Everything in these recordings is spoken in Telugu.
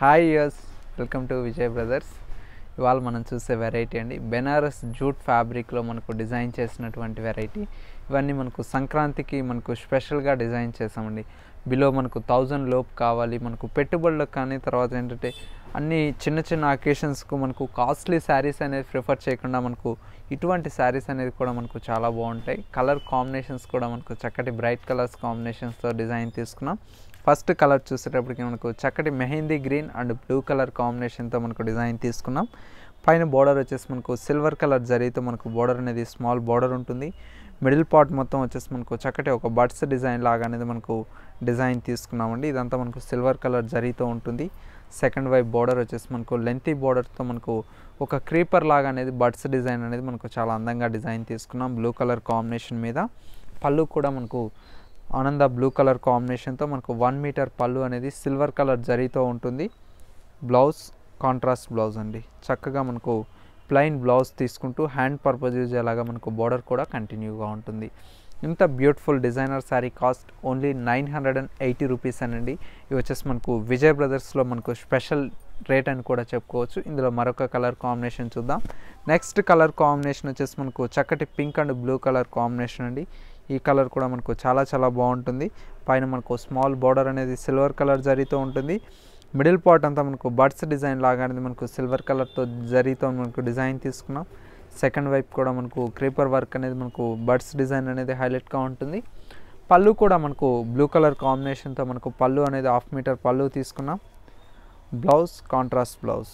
hi yes welcome to Vijay Brothers ఇవాళ మనం చూసే వెరైటీ అండి బెనారస్ జూట్ ఫ్యాబ్రిక్లో మనకు డిజైన్ చేసినటువంటి వెరైటీ ఇవన్నీ మనకు సంక్రాంతికి మనకు స్పెషల్గా డిజైన్ చేసామండి బిలో మనకు థౌజండ్ లోపు కావాలి మనకు పెట్టుబడులకు కానీ తర్వాత ఏంటంటే అన్ని చిన్న చిన్న అకేషన్స్కు మనకు కాస్ట్లీ శారీస్ అనేది ప్రిఫర్ చేయకుండా మనకు ఇటువంటి శారీస్ అనేది కూడా మనకు చాలా బాగుంటాయి కలర్ కాంబినేషన్స్ కూడా మనకు చక్కటి బ్రైట్ కలర్స్ కాంబినేషన్స్తో డిజైన్ తీసుకున్నాం ఫస్ట్ కలర్ చూసేటప్పటికి మనకు చక్కటి mehndi green and blue colour కాంబినేషన్తో మనకు డిజైన్ తీసుకున్నాం పైన బార్డర్ వచ్చేసి మనకు సిల్వర్ కలర్ జరీతో మనకు బార్డర్ అనేది స్మాల్ బార్డర్ ఉంటుంది మిడిల్ పార్ట్ మొత్తం వచ్చేసి మనకు చక్కటి ఒక బడ్స్ డిజైన్ లాగా అనేది మనకు డిజైన్ తీసుకున్నామండి ఇదంతా మనకు సిల్వర్ కలర్ జరీతో ఉంటుంది సెకండ్ వైపు బార్డర్ వచ్చేసి మనకు లెంతీ బార్డర్తో మనకు ఒక క్రీపర్ లాగా అనేది బడ్స్ డిజైన్ అనేది మనకు చాలా అందంగా డిజైన్ తీసుకున్నాం బ్లూ కలర్ కాంబినేషన్ మీద పళ్ళు కూడా మనకు ఆనంద బ్లూ కలర్ కాంబినేషన్తో మనకు వన్ మీటర్ పళ్ళు అనేది సిల్వర్ కలర్ జరీతో ఉంటుంది బ్లౌజ్ కాంట్రాస్ట్ బ్లౌజ్ అండి చక్కగా మనకు ప్లెయిన్ బ్లౌజ్ తీసుకుంటూ హ్యాండ్ పర్పస్ యూజ్ అయ్యేలాగా మనకు బార్డర్ కూడా కంటిన్యూగా ఉంటుంది ఇంత beautiful designer sari cost only nine hundred and eighty rupees అనండి ఇవి వచ్చేసి మనకు విజయ్ బ్రదర్స్లో మనకు స్పెషల్ రేట్ అని కూడా చెప్పుకోవచ్చు ఇందులో మరొక కలర్ కాంబినేషన్ చూద్దాం నెక్స్ట్ కలర్ కాంబినేషన్ వచ్చేసి మనకు చక్కటి pink and blue colour combination అండి ఈ కలర్ కూడా మనకు చాలా చాలా బాగుంటుంది పైన మనకు స్మాల్ బార్డర్ అనేది సిల్వర్ కలర్ జరీతో ఉంటుంది మిడిల్ పార్ట్ అంతా మనకు బర్డ్స్ డిజైన్ లాగా అనేది మనకు సిల్వర్ కలర్తో జరీతో మనకు డిజైన్ తీసుకున్నాం సెకండ్ వైపు కూడా మనకు క్రీపర్ వర్క్ అనేది మనకు బర్డ్స్ డిజైన్ అనేది హైలైట్గా ఉంటుంది పళ్ళు కూడా మనకు బ్లూ కలర్ కాంబినేషన్తో మనకు పళ్ళు అనేది హాఫ్ మీటర్ పళ్ళు తీసుకున్నాం బ్లౌజ్ కాంట్రాస్ట్ బ్లౌజ్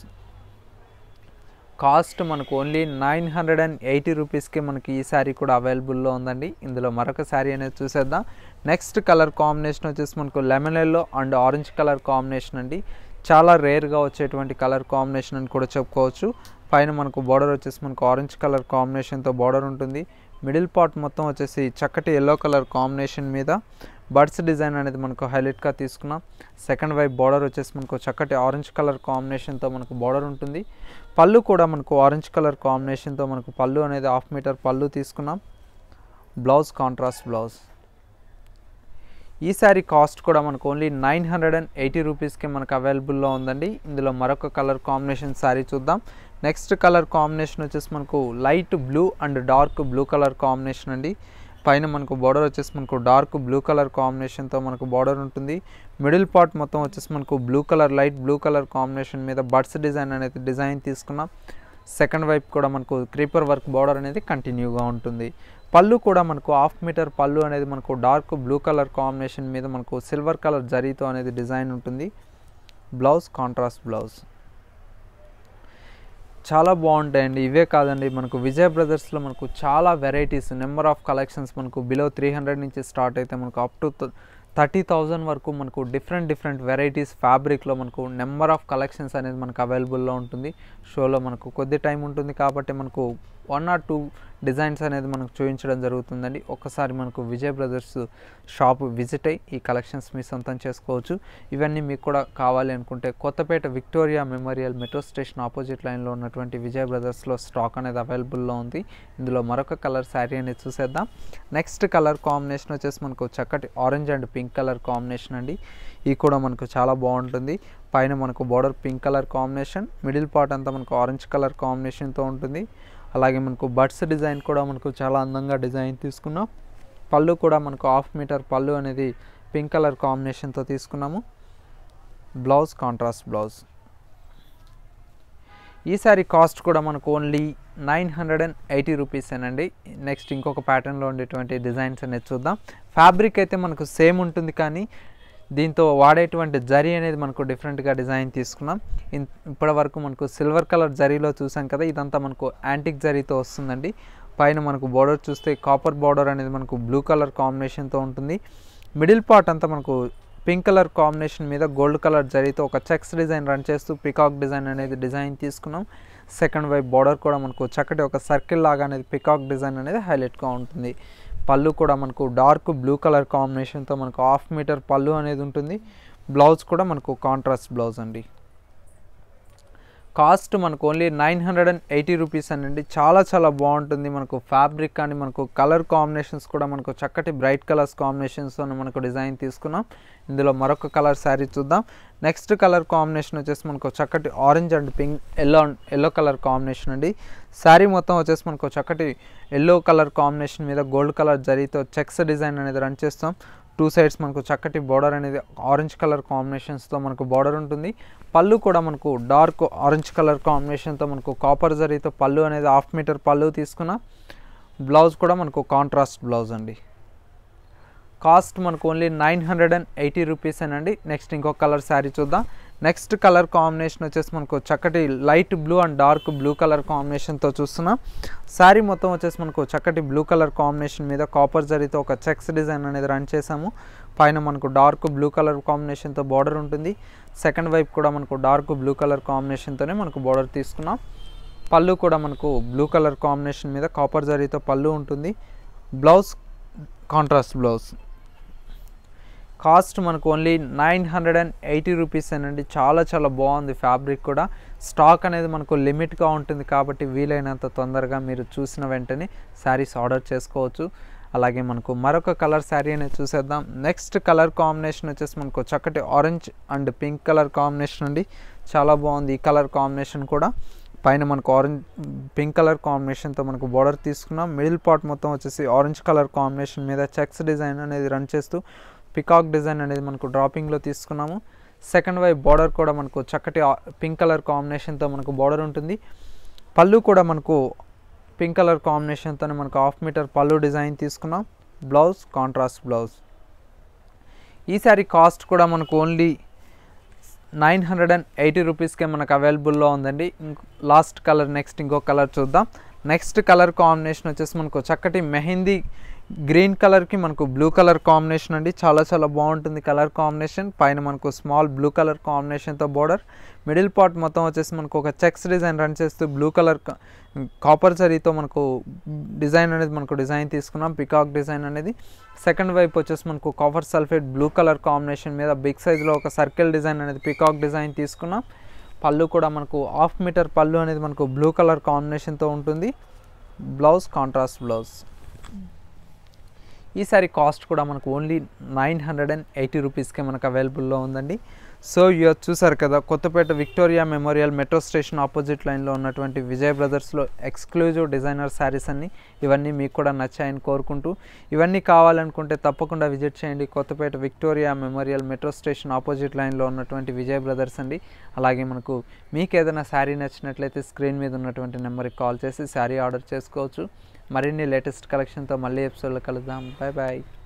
కాస్ట్ మనకు only nine hundred and eighty రూపీస్కి మనకి ఈ శారీ కూడా అవైలబుల్లో ఉందండి ఇందులో మరొక శారీ అనేది చూసేద్దాం నెక్స్ట్ కలర్ కాంబినేషన్ వచ్చేసి మనకు lemon yellow and orange colour combination అండి చాలా రేర్గా వచ్చేటువంటి కలర్ కాంబినేషన్ అని కూడా చెప్పుకోవచ్చు పైన మనకు బార్డర్ వచ్చేసి మనకు ఆరెంజ్ కలర్ కాంబినేషన్తో బార్డర్ ఉంటుంది మిడిల్ పార్ట్ మొత్తం వచ్చేసి చక్కటి ఎల్లో కలర్ కాంబినేషన్ మీద బర్డ్స్ డిజైన్ అనేది మనకు హైలైట్గా తీసుకున్నాం సెకండ్ వైపు బార్డర్ వచ్చేసి మనకు చక్కటి ఆరెంజ్ కలర్ కాంబినేషన్తో మనకు బార్డర్ ఉంటుంది పళ్ళు కూడా మనకు ఆరెంజ్ కలర్ కాంబినేషన్తో మనకు పళ్ళు అనేది హాఫ్ మీటర్ పళ్ళు తీసుకున్నాం బ్లౌజ్ కాంట్రాస్ట్ బ్లౌజ్ ఈ శారీ కాస్ట్ కూడా మనకు only nine hundred and eighty రూపీస్కి మనకు అవైలబుల్లో ఉందండి ఇందులో మరొక కలర్ కాంబినేషన్ శారీ చూద్దాం నెక్స్ట్ కలర్ కాంబినేషన్ వచ్చేసి మనకు light blue and dark blue colour combination అండి పైన మనకు బార్డర్ వచ్చేసి మనకు డార్క్ బ్లూ కలర్ కాంబినేషన్తో మనకు బార్డర్ ఉంటుంది మిడిల్ పార్ట్ మొత్తం వచ్చేసి మనకు blue colour light blue colour combination మీద బడ్స్ డిజైన్ అనేది డిజైన్ తీసుకున్నాం సెకండ్ వైపు కూడా మనకు క్రీపర్ వర్క్ బార్డర్ అనేది కంటిన్యూగా ఉంటుంది పళ్ళు కూడా మనకు హాఫ్ మీటర్ పళ్ళు అనేది మనకు డార్క్ బ్లూ కలర్ కాంబినేషన్ మీద మనకు సిల్వర్ కలర్ జరీతో అనేది డిజైన్ ఉంటుంది బ్లౌజ్ కాంట్రాస్ట్ బ్లౌజ్ చాలా బాగుంటాయండి ఇవే కాదండి మనకు విజయ్ బ్రదర్స్లో మనకు చాలా వెరైటీస్ నెంబర్ ఆఫ్ కలెక్షన్స్ మనకు బిలో త్రీ హండ్రెడ్ నుంచి స్టార్ట్ అయితే మనకు అప్ టు థర్టీ థౌజండ్ వరకు మనకు డిఫరెంట్ డిఫరెంట్ వెరైటీస్ ఫ్యాబ్రిక్లో మనకు నెంబర్ ఆఫ్ కలెక్షన్స్ అనేది మనకు అవైలబుల్లో ఉంటుంది షోలో మనకు కొద్ది టైం ఉంటుంది కాబట్టి మనకు వన్ ఆర్ టూ డిజైన్స్ అనేది మనకు చూపించడం జరుగుతుందండి ఒక్కసారి మనకు విజయ్ బ్రదర్స్ షాప్ విజిట్ అయ్యి ఈ కలెక్షన్స్ మీ సొంతం చేసుకోవచ్చు ఇవన్నీ మీకు కూడా కావాలి అనుకుంటే Kothapet Victoria Memorial metro station opposite లైన్లో ఉన్నటువంటి విజయ్ బ్రదర్స్లో స్టాక్ అనేది అవైలబుల్లో ఉంది ఇందులో మరొక కలర్ శారీ అనేది చూసేద్దాం నెక్స్ట్ కలర్ కాంబినేషన్ వచ్చేసి మనకు చక్కటి orange and pink colour combination అండి ఇది కూడా మనకు చాలా బాగుంటుంది పైన మనకు border pink colour combination middle part అంతా మనకు ఆరెంజ్ కలర్ కాంబినేషన్తో ఉంటుంది అలాగే మనకు బడ్స్ డిజైన్ కూడా మనకు చాలా అందంగా డిజైన్ తీసుకున్నాం పళ్ళు కూడా మనకు హాఫ్ మీటర్ పళ్ళు అనేది పింక్ కలర్ కాంబినేషన్తో తీసుకున్నాము బ్లౌజ్ కాంట్రాస్ట్ బ్లౌజ్ ఈ సారీ కాస్ట్ కూడా మనకు only nine hundred and eighty రూపీసేనండి నెక్స్ట్ ఇంకొక ప్యాటర్న్లో ఉండేటువంటి డిజైన్స్ అనేది చూద్దాం ఫ్యాబ్రిక్ అయితే మనకు సేమ్ ఉంటుంది కానీ దీంతో వాడేటువంటి జరీ అనేది మనకు డిఫరెంట్గా డిజైన్ తీసుకున్నాం ఇప్పటి వరకు మనకు సిల్వర్ కలర్ జరీలో చూసాం కదా ఇదంతా మనకు యాంటిక్ జరీతో వస్తుందండి పైన మనకు బార్డర్ చూస్తే కాపర్ బార్డర్ అనేది మనకు బ్లూ కలర్ కాంబినేషన్తో ఉంటుంది మిడిల్ పార్ట్ అంతా మనకు పింక్ కలర్ కాంబినేషన్ మీద గోల్డ్ కలర్ జరీతో ఒక చెక్స్ డిజైన్ రన్ చేస్తూ పికాక్ డిజైన్ అనేది డిజైన్ తీసుకున్నాం సెకండ్ వైపు బార్డర్ కూడా మనకు చక్కటి ఒక సర్కిల్ లాగా అనేది పికాక్ డిజైన్ అనేది హైలైట్గా ఉంటుంది పళ్ళు కూడా మనకు డార్క్ బ్లూ కలర్ కాంబినేషన్తో మనకు హాఫ్ మీటర్ పళ్ళు అనేది ఉంటుంది బ్లౌజ్ కూడా మనకు కాంట్రాస్ట్ బ్లౌజ్ అండి కాస్ట్ మనకు only nine hundred and eighty rupees అండి చాలా చాలా బాగుంటుంది మనకు ఫ్యాబ్రిక్ కానీ మనకు కలర్ కాంబినేషన్స్ కూడా మనకు చక్కటి బ్రైట్ కలర్స్ కాంబినేషన్స్తో మనకు డిజైన్ తీసుకున్నాం ఇందులో మరొక కలర్ శారీ చూద్దాం నెక్స్ట్ కలర్ కాంబినేషన్ వచ్చేసి మనకు చక్కటి orange and pink yellow yellow colour combination అండి శారీ మొత్తం వచ్చేసి మనకు చక్కటి ఎల్లో కలర్ కాంబినేషన్ మీద గోల్డ్ కలర్ జరీతో చెక్స్ డిజైన్ అనేది రన్ చేస్తాం టూ సైడ్స్ మనకు చక్కటి బార్డర్ అనేది ఆరెంజ్ కలర్ కాంబినేషన్స్తో మనకు బార్డర్ ఉంటుంది పళ్ళు కూడా మనకు డార్క్ ఆరెంజ్ కలర్ కాంబినేషన్తో మనకు కాపర్ జరీతో పళ్ళు అనేది హాఫ్ మీటర్ పళ్ళు తీసుకున్నాం బ్లౌజ్ కూడా మనకు కాంట్రాస్ట్ బ్లౌజ్ అండి కాస్ట్ మనకు only nine hundred and eighty rupees అండి నెక్స్ట్ ఇంకొక కలర్ శారీ చూద్దాం నెక్స్ట్ కలర్ కాంబినేషన్ వచ్చేసి మనకు చక్కటి light blue and dark blue colour కాంబినేషన్తో చూస్తున్నాం శారీ మొత్తం వచ్చేసి మనకు చక్కటి బ్లూ కలర్ కాంబినేషన్ మీద కాపర్ జరీతో ఒక చెక్స్ డిజైన్ అనేది రన్ చేసాము పైన మనకు డార్క్ బ్లూ కలర్ కాంబినేషన్తో బార్డర్ ఉంటుంది సెకండ్ వైపు కూడా మనకు డార్క్ బ్లూ కలర్ కాంబినేషన్తోనే మనకు బార్డర్ తీసుకున్నాం పళ్ళు కూడా మనకు బ్లూ కలర్ కాంబినేషన్ మీద కాపర్ జరీతో పళ్ళు ఉంటుంది బ్లౌజ్ కాంట్రాస్ట్ బ్లౌజ్ కాస్ట్ మనకు only nine hundred and eighty rupees అండి చాలా చాలా బాగుంది ఫ్యాబ్రిక్ కూడా స్టాక్ అనేది మనకు లిమిట్గా ఉంటుంది కాబట్టి వీలైనంత తొందరగా మీరు చూసిన వెంటనే శారీస్ ఆర్డర్ చేసుకోవచ్చు అలాగే మనకు మరొక కలర్ శారీ అనేది చూసేద్దాం నెక్స్ట్ కలర్ కాంబినేషన్ వచ్చేసి మనకు చక్కటి orange and pink colour combination అండి చాలా బాగుంది ఈ కలర్ కాంబినేషన్ కూడా పైన మనకు ఆరెంజ్ పింక్ కలర్ కాంబినేషన్తో మనకు బార్డర్ తీసుకున్నాం మిడిల్ పార్ట్ మొత్తం వచ్చేసి ఆరెంజ్ కలర్ కాంబినేషన్ మీద చెక్స్ డిజైన్ అనేది రన్ చేస్తూ పికాక్ డిజైన్ అనేది మనకు డ్రాపింగ్లో తీసుకున్నాము సెకండ్ వైపు బార్డర్ కూడా మనకు చక్కటి పింక్ కలర్ కాంబినేషన్తో మనకు బార్డర్ ఉంటుంది పళ్ళు కూడా మనకు పింక్ కలర్ కాంబినేషన్తో మనకు హాఫ్ మీటర్ పళ్ళు డిజైన్ తీసుకున్నాం బ్లౌజ్ కాంట్రాస్ట్ బ్లౌజ్ ఈ శారీ కాస్ట్ కూడా మనకు only nine hundred and eighty రూపీస్కే మనకు అవైలబుల్లో ఉందండి లాస్ట్ కలర్ నెక్స్ట్ ఇంకో కలర్ చూద్దాం నెక్స్ట్ కలర్ కాంబినేషన్ వచ్చేసి మనకు చక్కటి మెహందీ గ్రీన్ కలర్కి మనకు బ్లూ కలర్ కాంబినేషన్ అండి చాలా చాలా బాగుంటుంది కలర్ కాంబినేషన్ పైన మనకు స్మాల్ బ్లూ కలర్ కాంబినేషన్తో బార్డర్ మిడిల్ పార్ట్ మొత్తం వచ్చేసి మనకు ఒక చెక్స్ డిజైన్ రన్ చేస్తూ బ్లూ కలర్ కాపర్ జరీతో మనకు డిజైన్ అనేది మనకు డిజైన్ తీసుకున్నాం పికాక్ డిజైన్ అనేది సెకండ్ వైపు వచ్చేసి మనకు copper sulphate blue colour combination మీద బిగ్ సైజ్లో ఒక సర్కిల్ డిజైన్ అనేది పికాక్ డిజైన్ తీసుకున్నాం పళ్ళు కూడా మనకు హాఫ్ మీటర్ పళ్ళు అనేది మనకు బ్లూ కలర్ కాంబినేషన్తో ఉంటుంది బ్లౌజ్ కాంట్రాస్ట్ బ్లౌజ్ ఈ సారీ కాస్ట్ కూడా మనకు only nine hundred and eighty రూపీస్కే మనకు అవైలబుల్లో ఉందండి సో ఇయర్ చూసారు కదా Kothapet Victoria Memorial metro station opposite లైన్లో ఉన్నటువంటి విజయ్ బ్రదర్స్లో ఎక్స్క్లూజివ్ డిజైనర్ శారీస్ అన్ని ఇవన్నీ మీకు కూడా నచ్చాయని కోరుకుంటూ ఇవన్నీ కావాలనుకుంటే తప్పకుండా విజిట్ చేయండి Kothapet Victoria Memorial metro station opposite లైన్లో ఉన్నటువంటి విజయ్ బ్రదర్స్ అండి అలాగే మనకు మీకు ఏదైనా శారీ నచ్చినట్లయితే స్క్రీన్ మీద ఉన్నటువంటి నెంబర్కి కాల్ చేసి శారీ ఆర్డర్ చేసుకోవచ్చు మరిన్ని లేటెస్ట్ కలెక్షన్తో మళ్ళీ ఎపిసోడ్లో కలుద్దాం బాయ్ బాయ్